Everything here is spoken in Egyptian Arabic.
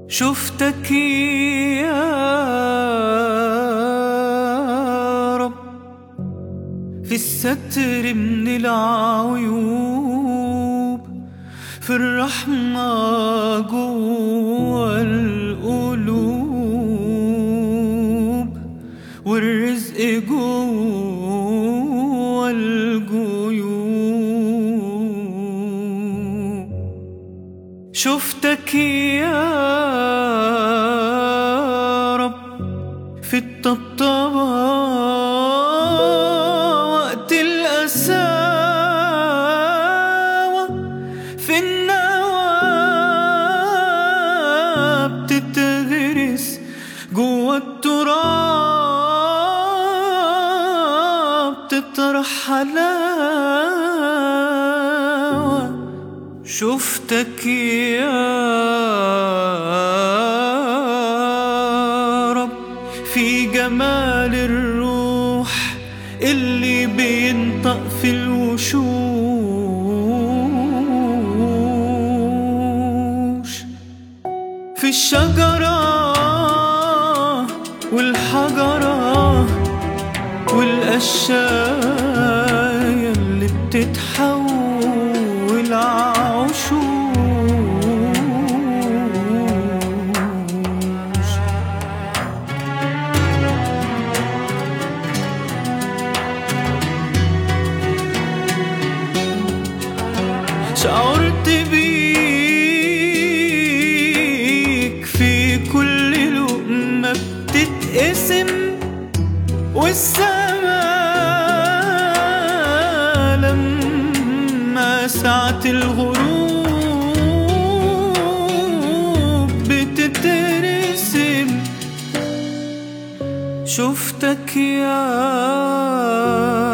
شفتك يا رب في الستر من العيوب في الرحمة جوا القلوب والرزق جوا الجيوب شفتك يا رب في الطبطبة وقت القساوة في النوى بتتغرس جوا التراب تطرح حلاوة شفتك يا رب في جمال الروح اللي بينطق في الوشوش في الشجرة والحجرة والقشاية اللي بتتحول عشوش شعرت بيك في كل لقمة بتتقسم والسما لما ساعة الغروب بتترسم شفتك يا